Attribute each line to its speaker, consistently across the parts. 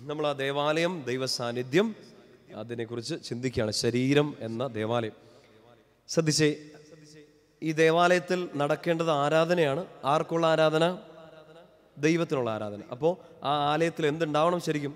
Speaker 1: നമ്മൾ ആ ദേവാലയം ദൈവ സാന്നിധ്യം അതിനെക്കുറിച്ച് ചിന്തിക്കുകയാണ് ശരീരം എന്ന ദേവാലയം ശ്രദ്ധിച്ചേ ഈ ദേവാലയത്തിൽ നടക്കേണ്ടത് ആരാധനയാണ് ആർക്കുള്ള ആരാധന ദൈവത്തിനുള്ള ആരാധന അപ്പോൾ ആ ആലയത്തിൽ എന്തുണ്ടാവണം ശരിക്കും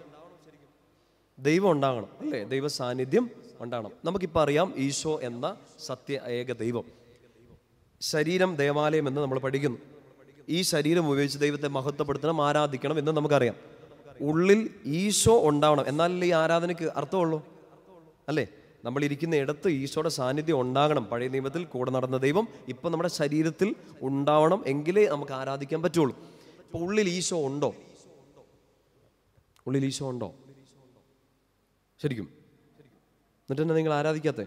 Speaker 1: ദൈവം ഉണ്ടാകണം അല്ലേ ദൈവ സാന്നിധ്യം ഉണ്ടാകണം നമുക്കിപ്പോൾ അറിയാം ഈശോ എന്ന സത്യ ഏക ദൈവം ശരീരം ദേവാലയം എന്ന് നമ്മൾ പഠിക്കുന്നു ഈ ശരീരം ഉപയോഗിച്ച് ദൈവത്തെ മഹത്വപ്പെടുത്തണം ആരാധിക്കണം എന്ന് നമുക്കറിയാം ഉള്ളിൽ ഈശോ ഉണ്ടാവണം എന്നാലല്ലേ ഈ ആരാധനയ്ക്ക് അർത്ഥമുള്ളൂ അല്ലേ നമ്മൾ ഇരിക്കുന്ന ഇടത്ത് ഈശോയുടെ സാന്നിധ്യം ഉണ്ടാകണം പഴയ നിയമത്തിൽ കൂടെ നടന്ന ദൈവം ഇപ്പം നമ്മുടെ ശരീരത്തിൽ ഉണ്ടാവണം എങ്കിലേ നമുക്ക് ആരാധിക്കാൻ പറ്റുള്ളൂ ഇപ്പൊ ഉള്ളിൽ ഈശോ ഉണ്ടോ ഉള്ളിൽ ഈശോ ഉണ്ടോ ശരിക്കും എന്നിട്ട് തന്നെ നിങ്ങൾ ആരാധിക്കാത്തേ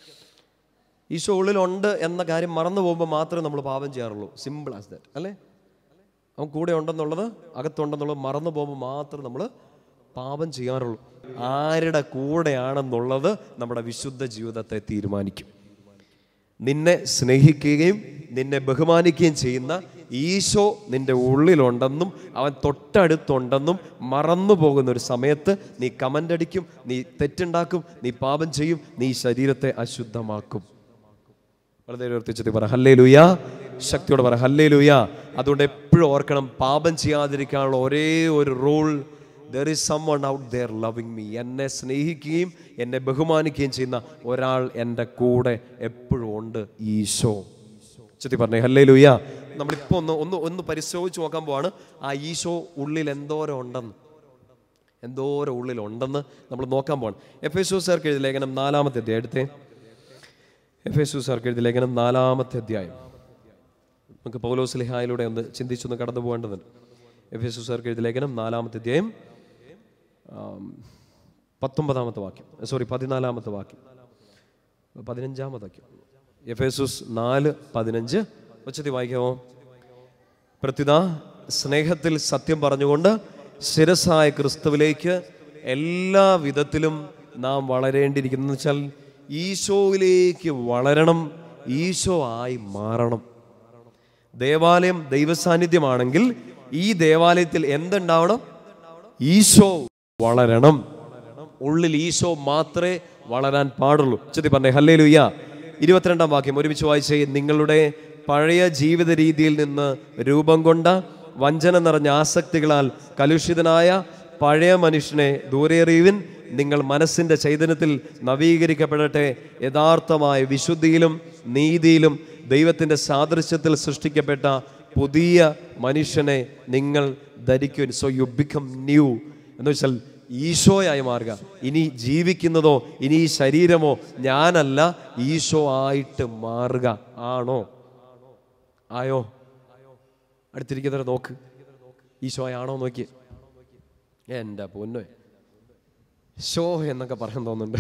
Speaker 1: ഈശോ ഉള്ളിലുണ്ട് എന്ന കാര്യം മറന്നു പോകുമ്പോൾ മാത്രമേ നമ്മൾ പാപം ചെയ്യാറുള്ളൂ സിമ്പിൾ ആസ് ദാറ്റ് അല്ലേ അവൻ കൂടെ ഉണ്ടെന്നുള്ളത് അകത്തുണ്ടെന്നുള്ളത് മറന്നു പോകുമ്പോൾ മാത്രം നമ്മൾ പാപം ചെയ്യാറുള്ളൂ ആരുടെ കൂടെയാണെന്നുള്ളത് നമ്മുടെ വിശുദ്ധ ജീവിതത്തെ തീരുമാനിക്കും നിന്നെ സ്നേഹിക്കുകയും നിന്നെ ബഹുമാനിക്കുകയും ചെയ്യുന്ന ഈശോ നിന്റെ ഉള്ളിലുണ്ടെന്നും അവൻ തൊട്ടടുത്തുണ്ടെന്നും മറന്നു പോകുന്ന ഒരു സമയത്ത് നീ കമൻ്റ് അടിക്കും നീ തെറ്റുണ്ടാക്കും നീ പാപം ചെയ്യും നീ ശരീരത്തെ അശുദ്ധമാക്കും വളരെ ഉയർത്തിച്ചത് പറ ഹല്ലേ ലുയാ ശക്തിയോടെ പറ ഹല്ലേ ലുയാ അതുകൊണ്ട് എപ്പോഴും ഓർക്കണം പാപം ചെയ്യാതിരിക്കാനുള്ള ഒരേ ഒരു rule there is someone out there loving me എന്നെ സ്നേഹിക്കുകയും എന്നെ ബഹുമാനിക്കുകയും ചെയ്യുന്ന ഒരാൾ എൻ്റെ കൂടെ എപ്പോഴും ഉണ്ട് ഈശോ ചെത്തി പറഞ്ഞേ ഹല്ലേ ലുയാ നമ്മളിപ്പോൾ ഒന്ന് ഒന്ന് ഒന്ന് പരിശോധിച്ച് നോക്കാൻ പോവാണ് ആ ഈശോ ഉള്ളിൽ എന്തോരം ഉണ്ടെന്ന് എന്തോരം ഉള്ളിലുണ്ടെന്ന് നമ്മൾ നോക്കാൻ പോവാണ് എഫ് എസ് സാർക്ക് എഴുതിയ ലേഖനം നാലാമത്തെ അധ്യായം എടുത്തേ എഫ് എസ് സാർക്ക് എഴുതിയ ലേഖനം നാലാമത്തെ അധ്യായം നമുക്ക് പൗലോസ് ലിഹായിലൂടെ ഒന്ന് ചിന്തിച്ചൊന്ന് കടന്നു പോകേണ്ടതുണ്ട് എഫ് എസ് സാർക്ക് എഴുതിയ ലേഖനം നാലാമത്തെ അധ്യായം ആം, പത്തൊമ്പതാമത്തെ വാക്യം സോറി പതിനാലാമത്തെ വാക്യം പതിനഞ്ചാമത്തെ വാക്യം എഫ് എസുസ് നാല് പതിനഞ്ച് ഉച്ചത്തി വായിക്കാമോ പ്രത്യുത സ്നേഹത്തിൽ സത്യം പറഞ്ഞുകൊണ്ട് ശിരസായ ക്രിസ്തുവിലേക്ക് എല്ലാ വിധത്തിലും നാം വളരേണ്ടിയിരിക്കുന്നു എന്ന് വെച്ചാൽ ഈശോയിലേക്ക് വളരണം ഈശോ ആയി മാറണം ദേവാലയം ദൈവസാന്നിധ്യമാണെങ്കിൽ ഈ ദേവാലയത്തിൽ എന്തുണ്ടാവണം ഈശോ വളരണം ഉള്ളിൽ ഈശോ മാത്രമേ വളരാൻ പാടുള്ളൂ ചെത്തി പറഞ്ഞേ ഹല്ലേ ലുയ്യ ഇരുപത്തിരണ്ടാം വാക്യം ഒരുമിച്ച് വായിച്ചേ നിങ്ങളുടെ പഴയ ജീവിത രീതിയിൽ നിന്ന് രൂപം കൊണ്ട വഞ്ചന നിറഞ്ഞ ആസക്തികളാൽ കലുഷിതനായ പഴയ മനുഷ്യനെ ദൂരേറിയുവിൻ നിങ്ങൾ മനസ്സിന്റെ ചൈതന്യത്തിൽ നവീകരിക്കപ്പെടട്ടെ യഥാർത്ഥമായ വിശുദ്ധിയിലും നീതിയിലും ദൈവത്തിന്റെ സാദൃശ്യത്തിൽ സൃഷ്ടിക്കപ്പെട്ട പുതിയ മനുഷ്യനെ നിങ്ങൾ ധരിക്കുവിൻ സോ യു ബിക്കം ന്യൂ എന്ന് വെച്ചാൽ ഈശോയായി മാറുക ഇനി ജീവിക്കുന്നതോ ഇനി ഈ ശരീരമോ ഞാനല്ല ഈശോ ആയിട്ട് മാറുക ആണോ ആയോ അടുത്തിരിക്കുന്നവരെ നോക്ക് ഈശോയാണോ നോക്കി എൻ്റെ പൊന്നോ ഷോ എന്നൊക്കെ പറയാൻ തോന്നുന്നുണ്ട്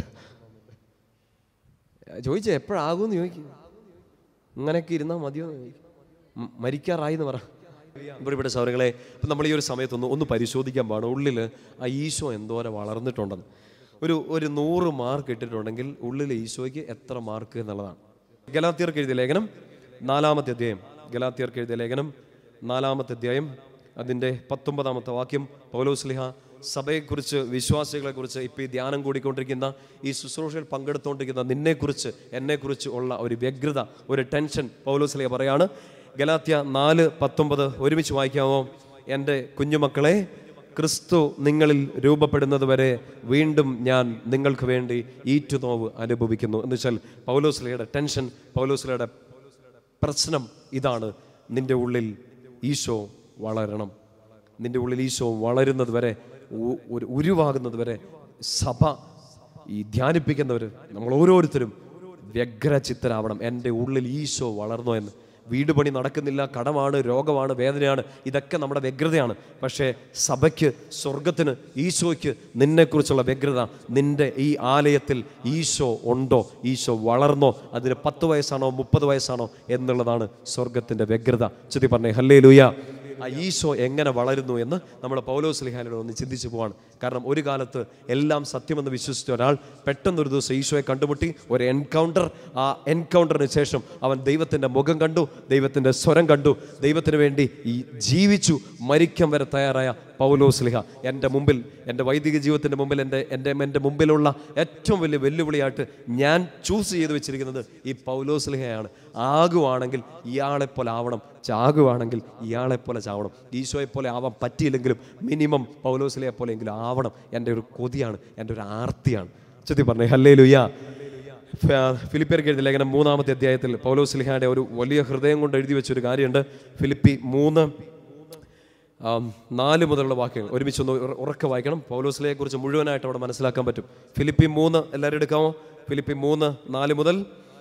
Speaker 1: ചോദിച്ചേ എപ്പോഴാകുമെന്ന് ചോദിക്കും ഇങ്ങനെയൊക്കെ ഇരുന്നാൽ മതിയോ എന്ന് ചോദിക്കും ഉം, മരിക്കാറായി എന്ന് പറ ഇവിടെ ഇവിടെ സൗരങ്ങളെ അപ്പം നമ്മൾ ഈ ഒരു സമയത്തൊന്ന് ഒന്ന് പരിശോധിക്കാൻ പാടും ഉള്ളിൽ ആ ഈശോ എന്തോരം വളർന്നിട്ടുണ്ടെന്ന് ഒരു ഒരു നൂറ് മാർക്ക് ഇട്ടിട്ടുണ്ടെങ്കിൽ ഉള്ളിൽ ഈശോയ്ക്ക് എത്ര മാർക്ക് എന്നുള്ളതാണ് ഗലാത്തിയർക്ക് എഴുതിയ ലേഖനം നാലാമത്തെ അധ്യായം ഗലാത്തിയർക്ക് എഴുതിയ ലേഖനം നാലാമത്തെ അധ്യായം അതിൻ്റെ പത്തൊമ്പതാമത്തെ വാക്യം പൗലോസ്ലിഹ സഭയെക്കുറിച്ച് വിശ്വാസികളെക്കുറിച്ച് ഇപ്പോൾ ഈ ധ്യാനം കൂടിക്കൊണ്ടിരിക്കുന്ന ഈ ശുശ്രൂഷയിൽ പങ്കെടുത്തുകൊണ്ടിരിക്കുന്ന നിന്നെക്കുറിച്ച് എന്നെക്കുറിച്ച് ഉള്ള ഒരു വ്യഗ്രത ഒരു ടെൻഷൻ പൗലോസ്ലിഹ പറയാണ് ഗലാത്യ നാല് പത്തൊമ്പത് ഒരുമിച്ച് വായിക്കാമോ എൻ്റെ കുഞ്ഞുമക്കളെ ക്രിസ്തു നിങ്ങളിൽ രൂപപ്പെടുന്നത് വരെ വീണ്ടും ഞാൻ നിങ്ങൾക്ക് വേണ്ടി ഈറ്റുനോവ് അനുഭവിക്കുന്നു എന്ന് വെച്ചാൽ പൗലോസ്ലിയുടെ ടെൻഷൻ പൗലോസ്ലിയുടെ പ്രശ്നം ഇതാണ് നിന്റെ ഉള്ളിൽ ഈശോ വളരണം നിന്റെ ഉള്ളിൽ ഈശോ വളരുന്നത് വരെ ഉ- ഒരു ഉരുവാകുന്നത് വരെ സഭ ഈ ധ്യാനിപ്പിക്കുന്നവർ നമ്മൾ ഓരോരുത്തരും വ്യഗ്രചിത്തരാവണം എൻ്റെ ഉള്ളിൽ ഈശോ വളർന്നോ എന്ന് വീട് പണി നടക്കുന്നില്ല കടമാണ് രോഗമാണ് വേദനയാണ് ഇതൊക്കെ നമ്മുടെ വ്യഗ്രതയാണ് പക്ഷേ സഭയ്ക്ക് സ്വർഗത്തിന് ഈശോയ്ക്ക് നിന്നെക്കുറിച്ചുള്ള വ്യഗ്രത നിന്റെ ഈ ആലയത്തിൽ ഈശോ ഉണ്ടോ ഈശോ വളർന്നോ അതിന് പത്ത് വയസ്സാണോ മുപ്പത് വയസ്സാണോ എന്നുള്ളതാണ് സ്വർഗത്തിൻ്റെ വ്യഗ്രത ചുറ്റി പറഞ്ഞേ ഹല്ലേ ലൂയ ആ ഈശോ എങ്ങനെ വളരുന്നു എന്ന് നമ്മൾ പൗലോസ് ലിഹാനോട് ഒന്ന് ചിന്തിച്ചു പോവാണ് കാരണം ഒരു കാലത്ത് എല്ലാം സത്യമെന്ന് വിശ്വസിച്ച ഒരാൾ പെട്ടെന്നൊരു ദിവസം ഈശോയെ കണ്ടുമുട്ടി ഒരു എൻകൗണ്ടർ ആ എൻകൗണ്ടറിന് ശേഷം അവൻ ദൈവത്തിൻ്റെ മുഖം കണ്ടു ദൈവത്തിൻ്റെ സ്വരം കണ്ടു ദൈവത്തിന് വേണ്ടി ഈ ജീവിച്ചു മരിക്കാൻ വരെ തയ്യാറായ പൗലോസ്ലിഹ എൻ്റെ മുമ്പിൽ എൻ്റെ വൈദിക ജീവിതത്തിൻ്റെ മുമ്പിൽ എൻ്റെ എൻ്റെ എൻ്റെ മുമ്പിലുള്ള ഏറ്റവും വലിയ വെല്ലുവിളിയായിട്ട് ഞാൻ ചൂസ് ചെയ്ത് വെച്ചിരിക്കുന്നത് ഈ പൗലോസ്ലിഹയാണ് ആകുവാണെങ്കിൽ ഇയാളെപ്പോലെ ആവണം ചാകുവാണെങ്കിൽ ഇയാളെപ്പോലെ ചാവണം ഈശോയെ പോലെ ആവാൻ പറ്റിയില്ലെങ്കിലും മിനിമം പൗലോസ്ലിയെ പോലെയെങ്കിലും ആവണം എൻ്റെ ഒരു കൊതിയാണ് എൻ്റെ ഒരു ആർത്തിയാണ് ചെത്തി പറഞ്ഞേ ഹല്ലേ ലുയ്യ ഫിലിപ്പിയർക്ക് എഴുതിയ ലേഖനം മൂന്നാമത്തെ അധ്യായത്തിൽ പൗലോസ്ലിഹയുടെ ഒരു വലിയ ഹൃദയം കൊണ്ട് എഴുതി വെച്ചൊരു കാര്യമുണ്ട് ഫിലിപ്പി മൂന്ന് ആം, നാല് മുതലുള്ള വാക്യങ്ങൾ ഒരുമിച്ച് ഒന്ന് ഉറ- ഉറക്കെ വായിക്കണം പൗലോസ്ലിയെ കുറിച്ച് മുഴുവനായിട്ട് അവിടെ മനസ്സിലാക്കാൻ പറ്റും ഫിലിപ്പി മൂന്ന് എല്ലാവരും എടുക്കാമോ ഫിലിപ്പി മൂന്ന് നാല് മുതൽ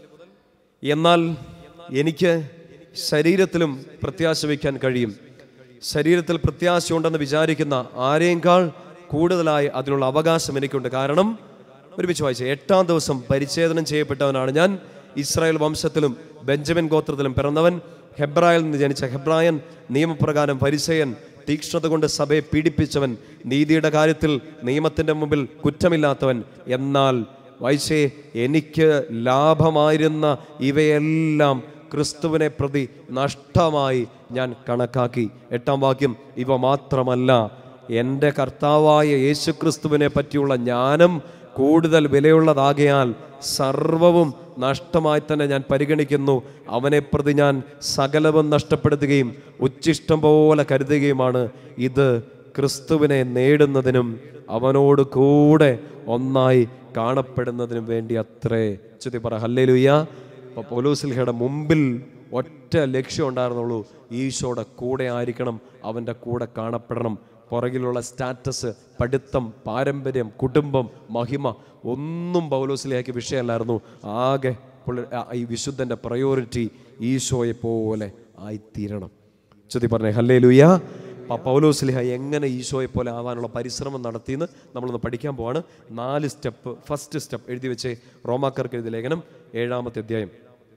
Speaker 1: എന്നാൽ എനിക്ക് ശരീരത്തിലും പ്രത്യാശ വയ്ക്കാൻ കഴിയും ശരീരത്തിൽ പ്രത്യാശയുണ്ടെന്ന് വിചാരിക്കുന്ന ആരെയേക്കാൾ കൂടുതലായി അതിനുള്ള അവകാശം എനിക്കുണ്ട് കാരണം ഒരുമിച്ച് വായിച്ച എട്ടാം ദിവസം പരിച്ഛേദനം ചെയ്യപ്പെട്ടവനാണ് ഞാൻ ഇസ്രായേൽ വംശത്തിലും ബെഞ്ചമിൻ ഗോത്രത്തിലും പിറന്നവൻ ഹെബ്രായിൽ നിന്ന് ജനിച്ച ഹെബ്രായൻ നിയമപ്രകാരം പരിചയൻ തീക്ഷ്ണത കൊണ്ട് സഭയെ പീഡിപ്പിച്ചവൻ നീതിയുടെ കാര്യത്തിൽ നിയമത്തിന്റെ മുമ്പിൽ കുറ്റമില്ലാത്തവൻ എന്നാൽ വൈശേ എനിക്ക് ലാഭമായിരുന്ന ഇവയെല്ലാം ക്രിസ്തുവിനെ പ്രതി നഷ്ടമായി ഞാൻ കണക്കാക്കി എട്ടാം വാക്യം ഇവ മാത്രമല്ല എൻ്റെ കർത്താവായ യേശുക്രിസ്തുവിനെ പറ്റിയുള്ള ജ്ഞാനം കൂടുതൽ വിലയുള്ളതാകയാൽ സർവവും നഷ്ടമായി തന്നെ ഞാൻ പരിഗണിക്കുന്നു അവനെ പ്രതി ഞാൻ സകലവും നഷ്ടപ്പെടുത്തുകയും ഉച്ഛിഷ്ടം പോലെ കരുതുകയുമാണ് ഇത് ക്രിസ്തുവിനെ നേടുന്നതിനും അവനോട് കൂടെ ഒന്നായി കാണപ്പെടുന്നതിനും വേണ്ടി അത്രേ ചുതി പറ ഹല്ലേലൂയ അപ്പോൾ പോലൂസിൽഹയുടെ മുമ്പിൽ ഒറ്റ ലക്ഷ്യം ഉണ്ടായിരുന്നുള്ളൂ ഈശോയുടെ കൂടെ ആയിരിക്കണം അവൻ്റെ കൂടെ കാണപ്പെടണം പുറകിലുള്ള സ്റ്റാറ്റസ് പഠിത്തം പാരമ്പര്യം കുടുംബം മഹിമ ഒന്നും പൗലോസിലേക്ക് വിഷയമല്ലായിരുന്നു ആകെ പുള്ളി- ആ- ഈ വിശുദ്ധൻ്റെ പ്രയോറിറ്റി ഈശോയെ പോലെ ആയിത്തീരണം ചുതി പറഞ്ഞേ ഹല്ലേ ലുയ്യ പൗലോസ്ലിഹ എങ്ങനെ ഈശോയെ പോലെ ആവാനുള്ള പരിശ്രമം നടത്തിയെന്ന് നമ്മളൊന്ന് പഠിക്കാൻ പോവാണ് നാല് സ്റ്റെപ്പ് ഫസ്റ്റ് സ്റ്റെപ്പ് എഴുതി വെച്ച് റോമാക്കാർക്ക് എഴുതിയ ലേഖനം ഏഴാമത്തെ അധ്യായം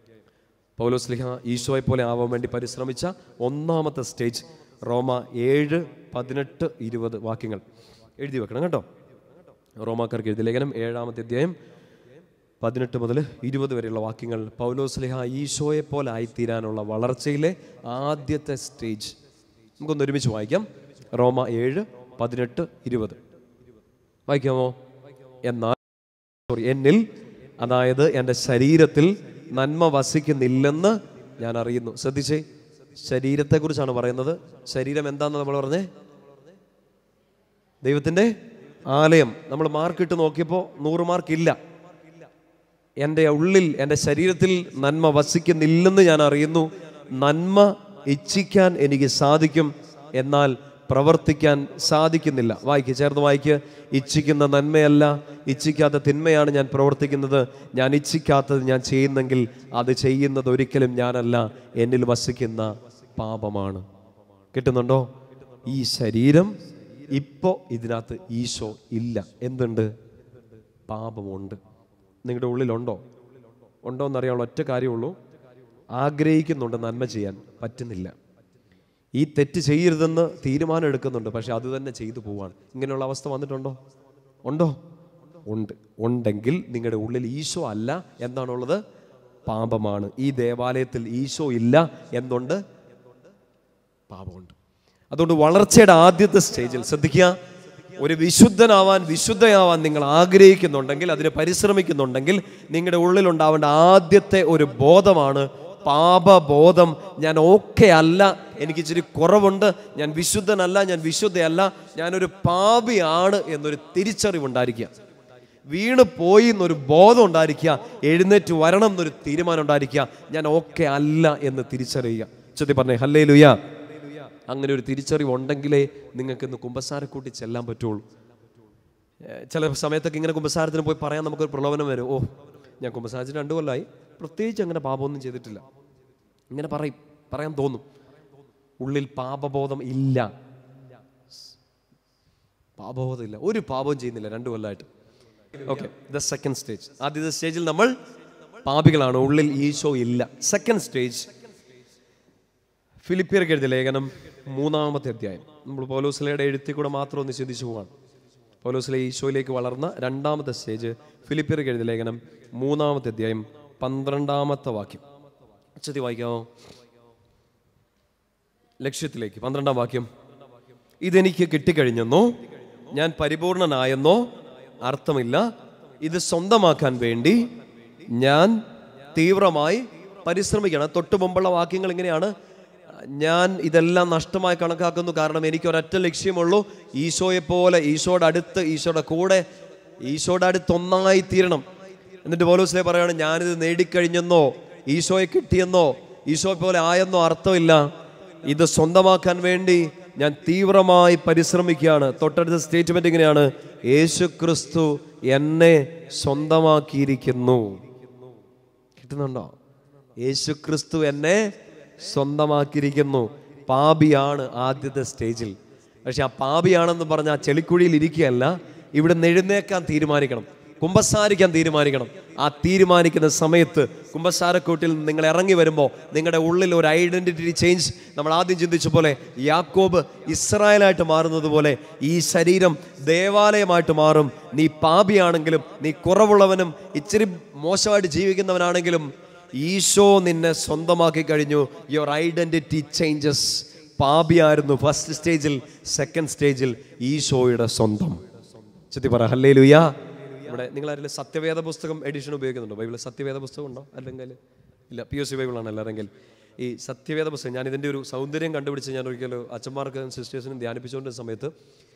Speaker 1: പൗലോസ്ലിഹ ഈശോയെ പോലെ ആവാൻ വേണ്ടി പരിശ്രമിച്ച ഒന്നാമത്തെ സ്റ്റേജ് റോമ ഏഴ് പതിനെട്ട് ഇരുപത് വാക്യങ്ങൾ എഴുതി വെക്കണം കേട്ടോ റോമാക്കാർക്ക് എഴുതിയ ലേഖനം ഏഴാമത്തെ അധ്യായം പതിനെട്ട് മുതൽ ഇരുപത് വരെയുള്ള വാക്യങ്ങൾ പൗലോസ്ലിഹ ഈശോയെ പോലെ ആയിത്തീരാനുള്ള വളർച്ചയിലെ ആദ്യത്തെ സ്റ്റേജ് നമുക്കൊന്ന് ഒരുമിച്ച് വായിക്കാം റോമ ഏഴ് പതിനെട്ട് ഇരുപത് വായിക്കാമോ എന്നാൽ സോറി എന്നിൽ അതായത് എൻ്റെ ശരീരത്തിൽ നന്മ വസിക്കുന്നില്ലെന്ന് ഞാൻ അറിയുന്നു ശ്രദ്ധിച്ചേ ശരീരത്തെക്കുറിച്ചാണ് പറയുന്നത് ശരീരം എന്താന്ന് നമ്മൾ പറഞ്ഞേ ദൈവത്തിൻ്റെ ആലയം നമ്മൾ മാർക്ക് ഇട്ട് നോക്കിയപ്പോൾ നൂറ് മാർക്ക് ഇല്ല എൻ്റെ ഉള്ളിൽ എൻ്റെ ശരീരത്തിൽ നന്മ വസിക്കുന്നില്ലെന്ന് ഞാൻ അറിയുന്നു നന്മ ഇച്ഛിക്കാൻ എനിക്ക് സാധിക്കും എന്നാൽ പ്രവർത്തിക്കാൻ സാധിക്കുന്നില്ല വായിക്ക് ചേർന്ന് വായിക്ക് ഇച്ഛിക്കുന്ന നന്മയല്ല ഇച്ഛിക്കാത്ത തിന്മയാണ് ഞാൻ പ്രവർത്തിക്കുന്നത് ഞാൻ ഇച്ഛിക്കാത്തത് ഞാൻ ചെയ്യുന്നെങ്കിൽ അത് ചെയ്യുന്നത് ഒരിക്കലും ഞാനല്ല എന്നിൽ വസിക്കുന്ന പാപമാണ് കിട്ടുന്നുണ്ടോ ഈ ശരീരം ഇപ്പോൾ ഇതിനകത്ത് ഈശോ ഇല്ല എന്തുണ്ട് പാപമുണ്ട് നിങ്ങളുടെ ഉള്ളിലുണ്ടോ ഉണ്ടോ എന്നറിയാനുള്ള ഒറ്റ കാര്യമുള്ളൂ ആഗ്രഹിക്കുന്നുണ്ട് നന്മ ചെയ്യാൻ പറ്റുന്നില്ല ഈ തെറ്റ് ചെയ്യരുതെന്ന് തീരുമാനം എടുക്കുന്നുണ്ട് പക്ഷെ അത് തന്നെ ചെയ്തു പോവാണ് ഇങ്ങനെയുള്ള അവസ്ഥ വന്നിട്ടുണ്ടോ ഉണ്ടോ ഉണ്ട് ഉണ്ടെങ്കിൽ നിങ്ങളുടെ ഉള്ളിൽ ഈശോ അല്ല എന്താണുള്ളത് പാപമാണ് ഈ ദേവാലയത്തിൽ ഈശോ ഇല്ല എന്തുണ്ട് പാപമുണ്ട് അതുകൊണ്ട് വളർച്ചയുടെ ആദ്യത്തെ സ്റ്റേജിൽ ശ്രദ്ധിക്കുക ഒരു വിശുദ്ധനാവാൻ വിശുദ്ധയാവാൻ നിങ്ങൾ ആഗ്രഹിക്കുന്നുണ്ടെങ്കിൽ അതിന് പരിശ്രമിക്കുന്നുണ്ടെങ്കിൽ നിങ്ങളുടെ ഉള്ളിലുണ്ടാവേണ്ട ആദ്യത്തെ ഒരു ബോധമാണ് പാപബോധം ഞാൻ ഓക്കെ അല്ല എനിക്ക് ഇച്ചിരി കുറവുണ്ട് ഞാൻ വിശുദ്ധനല്ല ഞാൻ വിശുദ്ധയല്ല ഞാനൊരു പാപിയാണ് എന്നൊരു തിരിച്ചറിവുണ്ടായിരിക്കുക വീണ് പോയി എന്നൊരു ബോധം ഉണ്ടായിരിക്കുക എഴുന്നേറ്റ് വരണം എന്നൊരു തീരുമാനം ഉണ്ടായിരിക്കുക ഞാൻ ഓക്കെ അല്ല എന്ന് തിരിച്ചറിയുക ചെത്തി പറഞ്ഞേ ഹല്ലേ ലുയാ അങ്ങനെ ഒരു തിരിച്ചറിവ് ഉണ്ടെങ്കിലേ നിങ്ങൾക്ക് ഇന്ന് കുമ്പസാരക്കൂട്ടി ചെല്ലാൻ പറ്റുള്ളൂ ഏഹ് ചില സമയത്തൊക്കെ ഇങ്ങനെ കുമ്പസാരത്തിന് പോയി പറയാൻ നമുക്കൊരു പ്രലോഭനം വരും ഓ ഞാൻ കുമ്പസാരിച്ചിട്ട് രണ്ടു കൊല്ലമായി പ്രത്യേകിച്ച് അങ്ങനെ പാപമൊന്നും ചെയ്തിട്ടില്ല ഇങ്ങനെ പറയും പറയാൻ തോന്നും ഉള്ളിൽ പാപബോധം ഇല്ല പാപബോധം ഇല്ല ഒരു പാപവും ചെയ്യുന്നില്ല രണ്ടു കൊല്ലമായിട്ട് ഓക്കെ ദ സെക്കൻഡ് സ്റ്റേജ് ആദ്യത്തെ സ്റ്റേജിൽ നമ്മൾ പാപികളാണ് ഉള്ളിൽ ഈശോ ഇല്ല സെക്കൻഡ് സ്റ്റേജ് ഫിലിപ്പിയർക്ക് എഴുതിയ ലേഖനം മൂന്നാമത്തെ അധ്യായം നമ്മൾ പൗലോസ്ലയുടെ എഴുത്തിൽ കൂടെ മാത്രം ഒന്ന് ചിന്തിച്ചു പോവാണ് പൗലോസ്ലെ ഈശോയിലേക്ക് വളർന്ന രണ്ടാമത്തെ സ്റ്റേജ് ഫിലിപ്പിയർക്ക് എഴുതിയ ലേഖനം മൂന്നാമത്തെ അധ്യായം പന്ത്രണ്ടാമത്തെ വാക്യം ഉച്ചത്തി വായിക്കാമോ ലക്ഷ്യത്തിലേക്ക് പന്ത്രണ്ടാം വാക്യം ഇതെനിക്ക് കിട്ടിക്കഴിഞ്ഞെന്നോ ഞാൻ പരിപൂർണനായെന്നോ അർത്ഥമില്ല ഇത് സ്വന്തമാക്കാൻ വേണ്ടി ഞാൻ തീവ്രമായി പരിശ്രമിക്കണം തൊട്ട് മുമ്പുള്ള വാക്യങ്ങൾ ഇങ്ങനെയാണ് ഞാൻ ഇതെല്ലാം നഷ്ടമായി കണക്കാക്കുന്നു കാരണം എനിക്ക് ഒരൊറ്റ ലക്ഷ്യമുള്ളൂ ഈശോയെ പോലെ ഈശോയുടെ അടുത്ത് ഈശോയുടെ കൂടെ ഈശോയുടെ അടുത്ത് ഒന്നായി തീരണം എന്നിട്ട് പോലീസിലെ പറയാണ് ഞാനിത് നേടിക്കഴിഞ്ഞെന്നോ ഈശോയെ കിട്ടിയെന്നോ ഈശോയെ പോലെ ആയെന്നോ അർത്ഥമില്ല ഇത് സ്വന്തമാക്കാൻ വേണ്ടി ഞാൻ തീവ്രമായി പരിശ്രമിക്കുകയാണ് തൊട്ടടുത്ത സ്റ്റേറ്റ്മെന്റ് ഇങ്ങനെയാണ് യേശു ക്രിസ്തു എന്നെ സ്വന്തമാക്കിയിരിക്കുന്നു കിട്ടുന്നുണ്ടോ യേശു ക്രിസ്തു എന്നെ സ്വന്തമാക്കിയിരിക്കുന്നു പാപിയാണ് ആദ്യത്തെ സ്റ്റേജിൽ പക്ഷെ ആ പാപിയാണെന്ന് പറഞ്ഞ ആ ചെളിക്കുഴിയിൽ ഇരിക്കുകയല്ല ഇവിടെ എഴുന്നേക്കാൻ തീരുമാനിക്കണം കുമ്പസാരിക്കാൻ തീരുമാനിക്കണം ആ തീരുമാനിക്കുന്ന സമയത്ത് കുമ്പസാരക്കൂട്ടിൽ നിന്ന് നിങ്ങൾ ഇറങ്ങി വരുമ്പോൾ നിങ്ങളുടെ ഉള്ളിൽ ഒരു ഐഡന്റിറ്റി ചേഞ്ച് നമ്മൾ ആദ്യം ചിന്തിച്ച പോലെ യാക്കോബ് ഇസ്രായേലായിട്ട് മാറുന്നത് പോലെ ഈ ശരീരം ദേവാലയമായിട്ട് മാറും നീ പാപിയാണെങ്കിലും നീ കുറവുള്ളവനും ഇച്ചിരി മോശമായിട്ട് ജീവിക്കുന്നവനാണെങ്കിലും ഈശോ നിന്നെ സ്വന്തമാക്കി കഴിഞ്ഞു യുവർ ഐഡന്റിറ്റി ചേഞ്ചസ് പാപിയായിരുന്നു ഫസ്റ്റ് സ്റ്റേജിൽ സെക്കൻഡ് സ്റ്റേജിൽ ഈശോയുടെ സ്വന്തം ചെത്തി പറ ഹല്ലേ ലുയാ ഇവിടെ നിങ്ങൾ ആരെങ്കിലും സത്യവേദ പുസ്തകം എഡിഷൻ ഉപയോഗിക്കുന്നുണ്ടോ ബൈബിൾ സത്യവേദ പുസ്തകം ഉണ്ടോ അല്ലെങ്കിൽ ഇല്ല പി എസ് സി ബൈബിളാണ് എല്ലാവരെങ്കിൽ ഈ സത്യവേദ പുസ്തകം ഞാൻ ഇതിൻ്റെ ഒരു സൗന്ദര്യം കണ്ടുപിടിച്ച് ഞാൻ ഒരിക്കലും അച്ഛന്മാർക്കും സിസ്റ്റേഴ്സിനും ധ്യാനിപ്പിച്ചുകൊണ്ടിരുന്ന സമയത്ത്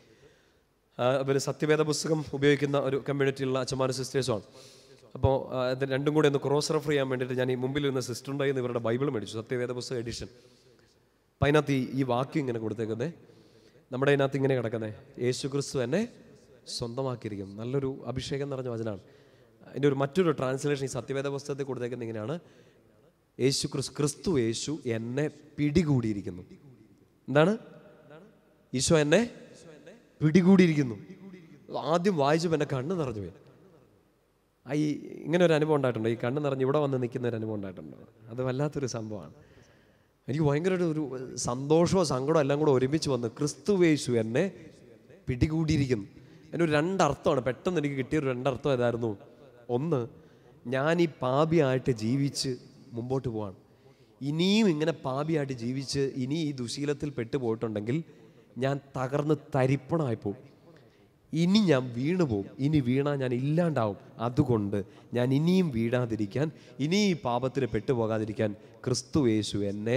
Speaker 1: അവർ സത്യവേദ പുസ്തകം ഉപയോഗിക്കുന്ന ഒരു കമ്മ്യൂണിറ്റിയിലുള്ള അച്ഛന്മാരും സിസ്റ്റേഴ്സുമാണ് അപ്പോൾ അത് രണ്ടും കൂടെ ഒന്ന് ക്രോസ് റെഫർ ചെയ്യാൻ വേണ്ടിയിട്ട് ഞാൻ ഈ മുമ്പിൽ ഇരുന്ന സിസ്റ്റർ ഉണ്ടായിരുന്നു ഇവരുടെ ബൈബിൾ മേടിച്ചു സത്യവേദ പുസ്തകം എഡിഷൻ അപ്പം അതിനകത്ത് ഈ- ഈ വാക്യം ഇങ്ങനെ കൊടുത്തേക്കുന്നേ നമ്മുടെ അതിനകത്ത് ഇങ്ങനെ കിടക്കുന്നത് യേശു ക്രിസ്തു എന്നെ സ്വന്തമാക്കിയിരിക്കും നല്ലൊരു അഭിഷേകം നിറഞ്ഞ വചനമാണ് അതിൻ്റെ ഒരു മറ്റൊരു ട്രാൻസ്ലേഷൻ ഈ സത്യവേദ പുസ്തകത്തിൽ കൊടുത്തേക്കുന്നത് ഇങ്ങനെയാണ് യേശു ക്രിസ്തു ക്രിസ്തു യേശു എന്നെ പിടികൂടിയിരിക്കുന്നു എന്താണ് ഈശോ എന്നെ പിടികൂടിയിരിക്കുന്നു ആദ്യം വായിച്ചപ്പോൾ എൻ്റെ കണ്ണ് നിറഞ്ഞു പോയി ആ ഈ ഇങ്ങനെ ഒരു അനുഭവം ഉണ്ടായിട്ടുണ്ടോ ഈ കണ്ണ് നിറഞ്ഞ് ഇവിടെ വന്ന് നിൽക്കുന്ന ഒരു അനുഭവം ഉണ്ടായിട്ടുണ്ടോ അത് വല്ലാത്തൊരു സംഭവമാണ് എനിക്ക് ഭയങ്കര ഒരു- ഒരു സന്തോഷവും സങ്കടവും എല്ലാം കൂടെ ഒരുമിച്ച് വന്ന് ക്രിസ്തുവേശു എന്നെ പിടികൂടിയിരിക്കുന്നു അതിനൊരു രണ്ടർത്ഥമാണ് പെട്ടെന്ന് എനിക്ക് കിട്ടിയ ഒരു രണ്ടർത്ഥം ഏതായിരുന്നു ഒന്ന് ഞാൻ ഈ പാപിയായിട്ട് ജീവിച്ച് മുമ്പോട്ട് പോവാണ് ഇനിയും ഇങ്ങനെ പാപിയായിട്ട് ജീവിച്ച് ഇനി ഈ ദുശീലത്തിൽ പെട്ടു പോയിട്ടുണ്ടെങ്കിൽ ഞാൻ തകർന്ന് തരിപ്പണമായി പോകും ഇനി ഞാൻ വീണു പോകും ഇനി വീണാൽ ഞാൻ ഇല്ലാണ്ടാവും അതുകൊണ്ട് ഞാൻ ഇനിയും വീഴാതിരിക്കാൻ ഇനി ഈ പാപത്തിന് പെട്ടുപോകാതിരിക്കാൻ ക്രിസ്തു യേശു എന്നെ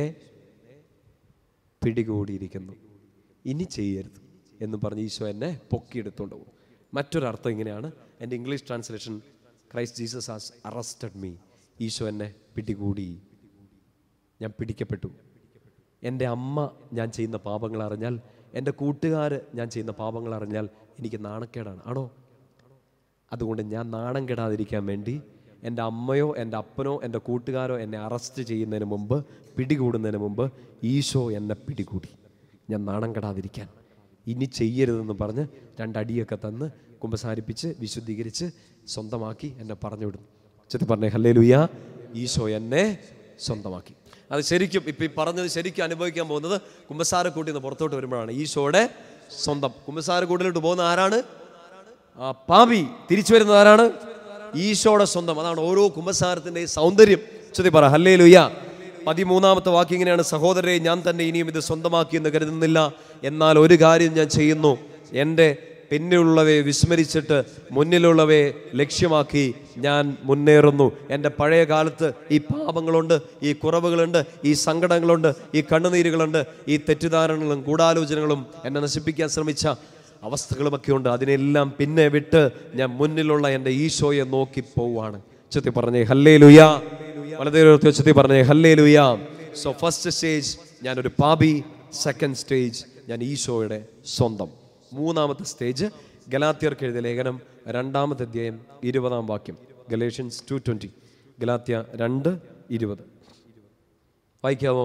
Speaker 1: പിടികൂടിയിരിക്കുന്നു ഇനി ചെയ്യരുത് എന്ന് പറഞ്ഞ് ഈശോ എന്നെ പൊക്കിയെടുത്തോണ്ട് പോകും മറ്റൊരർത്ഥം ഇങ്ങനെയാണ് എൻ്റെ English translation Christ Jesus has arrested me Eesho എന്നെ പിടികൂടി ഞാൻ പിടിക്കപ്പെട്ടു എൻ്റെ അമ്മ ഞാൻ ചെയ്യുന്ന പാപങ്ങൾ അറിഞ്ഞാൽ എൻ്റെ കൂട്ടുകാർ ഞാൻ ചെയ്യുന്ന പാപങ്ങൾ അറിഞ്ഞാൽ എനിക്ക് നാണക്കേടാണ് ആണോ അതുകൊണ്ട് ഞാൻ നാണം കെടാതിരിക്കാൻ വേണ്ടി എൻ്റെ അമ്മയോ എൻ്റെ അപ്പനോ എൻ്റെ കൂട്ടുകാരോ എന്നെ അറസ്റ്റ് ചെയ്യുന്നതിന് മുമ്പ് പിടികൂടുന്നതിന് മുമ്പ് ഈശോ എന്നെ പിടികൂടി ഞാൻ നാണം കെടാതിരിക്കാൻ ഇനി ചെയ്യരുതെന്ന് പറഞ്ഞ് രണ്ടടിയൊക്കെ തന്ന് കുമ്പസാരിപ്പിച്ച് വിശുദ്ധീകരിച്ച് സ്വന്തമാക്കി എന്നെ പറഞ്ഞു വിടും ചെത്തി പറഞ്ഞേ ഹല്ലേ ലുയ്യ ഈശോ എന്നെ സ്വന്തമാക്കി അത് ശരിക്കും ഇപ്പം ഈ പറഞ്ഞത് ശരിക്കും അനുഭവിക്കാൻ പോകുന്നത് കുമ്പസാരക്കൂട്ടിൽ നിന്ന് പുറത്തോട്ട് വരുമ്പോഴാണ് ഈശോയുടെ സ്വന്തം കുമ്പസാരക്കൂട്ടിലോട്ട് പോകുന്ന ആരാണ് ആ പാപി തിരിച്ചു വരുന്നത് ആരാണ് ഈശോയുടെ സ്വന്തം അതാണ് ഓരോ കുമ്പസാരത്തിന്റെ സൗന്ദര്യം ചൊല്ലി പറ ഹല്ലേ ലുയ്യ പതിമൂന്നാമത്തെ വാക്യം ഇങ്ങനെയാണ് സഹോദരരെ ഞാൻ തന്നെ ഇനിയും ഇത് സ്വന്തമാക്കി എന്ന് കരുതുന്നില്ല എന്നാൽ ഒരു കാര്യം ഞാൻ ചെയ്യുന്നു എൻ്റെ പിന്നിലുള്ളവയെ വിസ്മരിച്ചിട്ട് മുന്നിലുള്ളവയെ ലക്ഷ്യമാക്കി ഞാൻ മുന്നേറുന്നു എൻ്റെ പഴയ കാലത്ത് ഈ പാപങ്ങളുണ്ട് ഈ കുറവുകളുണ്ട് ഈ സങ്കടങ്ങളുണ്ട് ഈ കണ്ണുനീരുകളുണ്ട് ഈ തെറ്റിദ്ധാരണകളും ഗൂഢാലോചനകളും എന്നെ നശിപ്പിക്കാൻ ശ്രമിച്ച അവസ്ഥകളുമൊക്കെ ഉണ്ട് അതിനെല്ലാം പിന്നെ വിട്ട് ഞാൻ മുന്നിലുള്ള എൻ്റെ ഈശോയെ നോക്കി പോവാണ് ചെത്തി പറഞ്ഞേ ഹല്ലേ ലുയാ വളരെ ചെത്തി പറഞ്ഞേ ഹല്ലേ ലുയാ സോ ഫസ്റ്റ് സ്റ്റേജ് ഞാനൊരു പാപി സെക്കൻഡ് സ്റ്റേജ് ഞാൻ ഈശോയുടെ സ്വന്തം മൂന്നാമത്തെ സ്റ്റേജ് ഗലാത്യർക്ക് എഴുതിയ ലേഖനം രണ്ടാമത്തെ അധ്യായം ഇരുപതാം വാക്യം ഗലേഷ്യൻസ് ടു ട്വൻറ്റി ഗലാത്യ രണ്ട് ഇരുപത് വായിക്കാമോ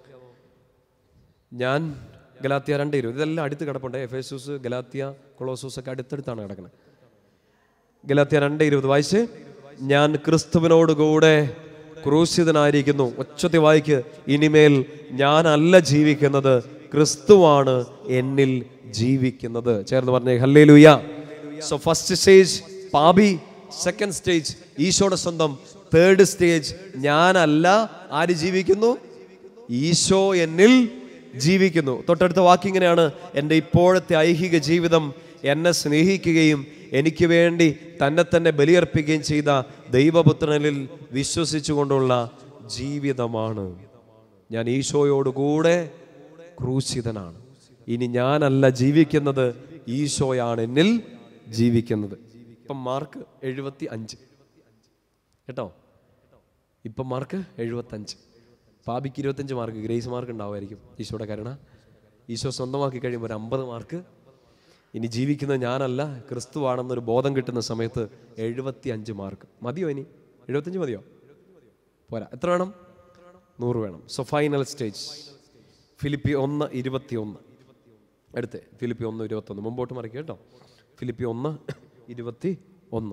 Speaker 1: ഞാൻ ഗലാത്യ രണ്ട് ഇരുപത് ഇതെല്ലാം അടുത്ത് കിടപ്പുണ്ട് എഫേസൂസ് ഗലാത്യ കൊളോസൂസ് ഒക്കെ അടുത്തടുത്താണ് കിടക്കുന്നത് ഗലാത്യ രണ്ട് ഇരുപത് വായിച്ച് ഞാൻ ക്രിസ്തുവിനോടുകൂടെ ക്രൂശിതനായിരിക്കുന്നു ഒച്ചത്തി വായിക്ക് ഇനിമേൽ ഞാനല്ല ജീവിക്കുന്നത് ക്രിസ്തുവാണ് എന്നിൽ ജീവിക്കുന്നത് ചേർന്ന് പറഞ്ഞേ hallelujah so first stage പാപി സെക്കൻഡ് സ്റ്റേജ് ഈശോയുടെ സ്വന്തം തേർഡ് സ്റ്റേജ് ഞാനല്ല ആര് ജീവിക്കുന്നു ഈശോ എന്നിൽ ജീവിക്കുന്നു തൊട്ടടുത്ത വാക്കിങ്ങനെയാണ് എൻ്റെ ഇപ്പോഴത്തെ ഐഹിക ജീവിതം എന്നെ സ്നേഹിക്കുകയും എനിക്ക് വേണ്ടി തന്നെ തന്നെ ബലിയർപ്പിക്കുകയും ചെയ്ത ദൈവപുത്രനിൽ വിശ്വസിച്ചുകൊണ്ടുള്ള ജീവിതമാണ് ഞാൻ ഈശോയോടുകൂടെ ക്രൂശിതനാണ് ഇനി ഞാനല്ല ജീവിക്കുന്നത് ഈശോയാണ് എന്നിൽ ജീവിക്കുന്നത് ഇപ്പം മാർക്ക് എഴുപത്തി അഞ്ച് കേട്ടോ ഇപ്പം മാർക്ക് എഴുപത്തഞ്ച് പാപിക്ക് ഇരുപത്തഞ്ച് മാർക്ക് ഗ്രേസ് മാർക്ക് ഉണ്ടാവുമായിരിക്കും ഈശോയുടെ കരുണ ഈശോ സ്വന്തമാക്കി കഴിയുമ്പോൾ ഒരു അമ്പത് മാർക്ക് ഇനി ജീവിക്കുന്നത് ഞാനല്ല ക്രിസ്തുവാണെന്നൊരു ബോധം കിട്ടുന്ന സമയത്ത് എഴുപത്തി അഞ്ച് മാർക്ക് മതിയോ ഇനി എഴുപത്തഞ്ച് മതിയോ പോരാ എത്ര വേണം നൂറ് വേണം സോ ഫൈനൽ സ്റ്റേജ് ഫിലിപ്പി ഒന്ന് ഇരുപത്തി ഒന്ന് അടുത്ത് ഫിലിപ്പി ഒന്ന് ഇരുപത്തൊന്ന് മുമ്പോട്ട് മറിക്കുക കേട്ടോ ഫിലിപ്പി ഒന്ന് ഇരുപത്തി ഒന്ന്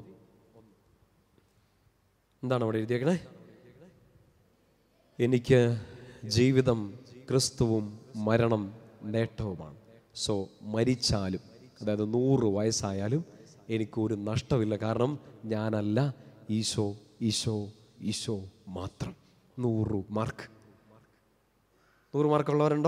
Speaker 1: എന്താണ് അവിടെ എഴുതിയേക്കണേ എനിക്ക് ജീവിതം ക്രിസ്തുവും മരണം നേട്ടവുമാണ് സോ മരിച്ചാലും അതായത് നൂറ് വയസ്സായാലും എനിക്കൊരു നഷ്ടമില്ല കാരണം ഞാനല്ല ഈശോ ഈശോ ഈശോ മാത്രം നൂറ് മാർക്ക് നൂറ് മാർക്കുള്ളവരുണ്ടോ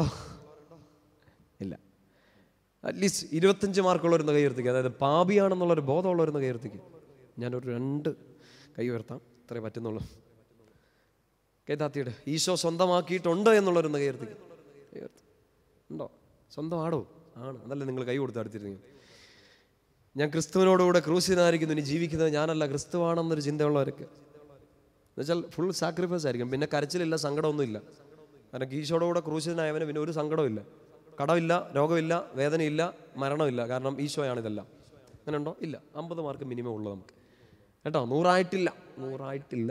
Speaker 1: ഇല്ല അറ്റ്ലീസ്റ്റ് ഇരുപത്തഞ്ച് മാർക്കുള്ളവരുന്ന് കൈ ഉയർത്തിക്കുക അതായത് പാപിയാണെന്നുള്ളൊരു ബോധമുള്ളവരുന്ന് കൈ ഉയർത്തിക്കുക ഞാനൊരു രണ്ട് കൈ ഉയർത്താം ഇത്രേ പറ്റുന്നുള്ളൂ കേതാത്തിയുടെ ഈശോ സ്വന്തമാക്കിയിട്ടുണ്ട് എന്നുള്ളവരൊന്ന് കൈ ഉയർത്തിക്കുക കൈ ഉയർത്ത്. ഉണ്ടോ സ്വന്തമാണോ ആണ് അതല്ലേ നിങ്ങൾ കൈ കൊടുത്ത് അടുത്തിരുന്നു ഞാൻ ക്രിസ്തുവിനോടുകൂടെ ക്രൂശിതനായിരിക്കുന്നു ഇനി ജീവിക്കുന്നത് ഞാനല്ല ക്രിസ്തുവാണെന്നൊരു ചിന്തയുള്ളവരൊക്കെ എന്നുവെച്ചാൽ ഫുൾ സാക്രിഫൈസ് ആയിരിക്കും പിന്നെ കരച്ചിലില്ല സങ്കടമൊന്നുമില്ല കാരണം ഈശോയുടെ ക്രൂശിതനായവന് പിന്നെ ഒരു സങ്കടമില്ല കടമില്ല രോഗമില്ല വേദനയില്ല മരണമില്ല കാരണം ഈശോയാണ് ഇതെല്ലാം അങ്ങനെ ഉണ്ടോ ഇല്ല അമ്പത് മാർക്ക് മിനിമം ഉള്ളു നമുക്ക് കേട്ടോ നൂറായിട്ടില്ല നൂറായിട്ടില്ല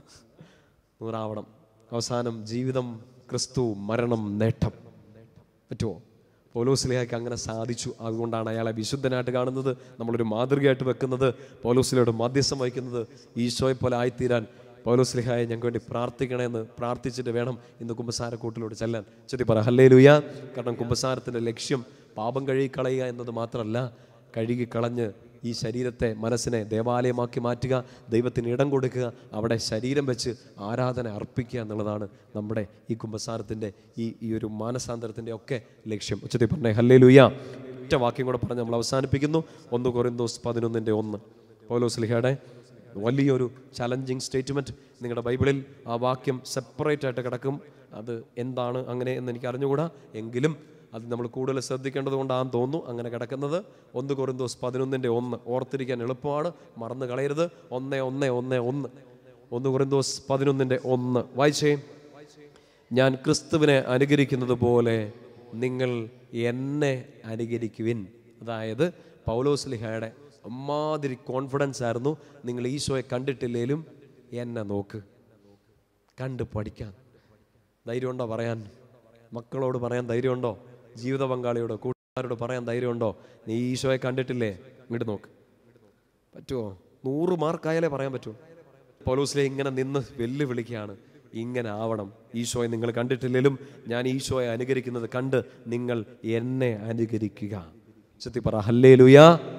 Speaker 1: നൂറാവണം അവസാനം ജീവിതം ക്രിസ്തു മരണം നേട്ടം പറ്റുമോ പൗലോസ്ലിഹയ്ക്ക് അങ്ങനെ സാധിച്ചു അതുകൊണ്ടാണ് അയാളെ വിശുദ്ധനായിട്ട് കാണുന്നത് നമ്മളൊരു മാതൃകയായിട്ട് വെക്കുന്നത് പൗലോസ്ലിയുടെ മധ്യസ്ഥം വഹിക്കുന്നത് ഈശോയെ പോലെ ആയിത്തീരാൻ പൗലോസ്ലിഹായെ ഞങ്ങൾക്ക് വേണ്ടി പ്രാർത്ഥിക്കണമെന്ന് പ്രാർത്ഥിച്ചിട്ട് വേണം ഇന്ന് കുമ്പസാരക്കൂട്ടിലൂടെ ചെല്ലാൻ ചെത്തി പറ ഹല്ലേ ലുയ കാരണം കുമ്പസാരത്തിൻ്റെ ലക്ഷ്യം പാപം കഴുകി കളയുക എന്നത് മാത്രമല്ല കഴുകി കളഞ്ഞ് ഈ ശരീരത്തെ മനസ്സിനെ ദേവാലയമാക്കി മാറ്റുക ദൈവത്തിന് ഇടം കൊടുക്കുക അവിടെ ശരീരം വെച്ച് ആരാധന അർപ്പിക്കുക എന്നുള്ളതാണ് നമ്മുടെ ഈ കുമ്പസാരത്തിൻ്റെ ഈ ഈ ഒരു മാനസാന്തരത്തിൻ്റെ ഒക്കെ ലക്ഷ്യം ഉച്ചത്തിൽ പറഞ്ഞേ ഹല്ലേ ലുയ ഒറ്റ വാക്യം കൂടെ പറഞ്ഞ് നമ്മൾ അവസാനിപ്പിക്കുന്നു ഒന്ന് കൊറിന്തോസ് പതിനൊന്നിൻ്റെ ഒന്ന് പൗലോസ്ലിഹയുടെ വലിയൊരു ചലഞ്ചിങ് സ്റ്റേറ്റ്മെൻറ്റ് നിങ്ങളുടെ ബൈബിളിൽ ആ വാക്യം സെപ്പറേറ്റ് ആയിട്ട് കിടക്കും അത് എന്താണ് അങ്ങനെ എന്ന് എനിക്ക് അറിഞ്ഞുകൂടാ എങ്കിലും അത് നമ്മൾ കൂടുതൽ ശ്രദ്ധിക്കേണ്ടത് കൊണ്ടാണെന്ന് തോന്നുന്നു അങ്ങനെ കിടക്കുന്നത് ഒന്ന് കൊറിന്തോസ് പതിനൊന്നിൻ്റെ ഒന്ന് ഓർത്തിരിക്കാൻ എളുപ്പമാണ് മറന്നു കളയരുത് ഒന്ന് ഒന്ന് ഒന്ന് ഒന്ന് ഒന്ന് കൊറിന്തോസ് പതിനൊന്നിൻ്റെ ഒന്ന് വായിച്ചേ ഞാൻ ക്രിസ്തുവിനെ അനുകരിക്കുന്നത് പോലെ നിങ്ങൾ എന്നെ അനുകരിക്കുവിൻ അതായത് പൗലോസ്ലിഹയുടെ അമ്മാതിരി കോൺഫിഡൻസ് ആയിരുന്നു നിങ്ങൾ ഈശോയെ കണ്ടിട്ടില്ലേലും എന്നെ നോക്ക് കണ്ട് പഠിക്കാൻ ധൈര്യമുണ്ടോ പറയാൻ മക്കളോട് പറയാൻ ധൈര്യമുണ്ടോ ജീവിത പങ്കാളിയോട് കൂട്ടുകാരോട് പറയാൻ ധൈര്യമുണ്ടോ നീ ഈശോയെ കണ്ടിട്ടില്ലേ ഇങ്ങോട്ട് നോക്ക് പറ്റുമോ നൂറ് മാർക്കായാലേ പറയാൻ പറ്റുമോ പൗലോസിലെ ഇങ്ങനെ നിന്ന് വെല്ലുവിളിക്കുകയാണ് ഇങ്ങനെ ആവണം ഈശോയെ നിങ്ങൾ കണ്ടിട്ടില്ലെങ്കിലും ഞാൻ ഈശോയെ അനുകരിക്കുന്നത് കണ്ട് നിങ്ങൾ എന്നെ അനുകരിക്കുക ചെത്തി പറ ഹല്ലേ ലുയാ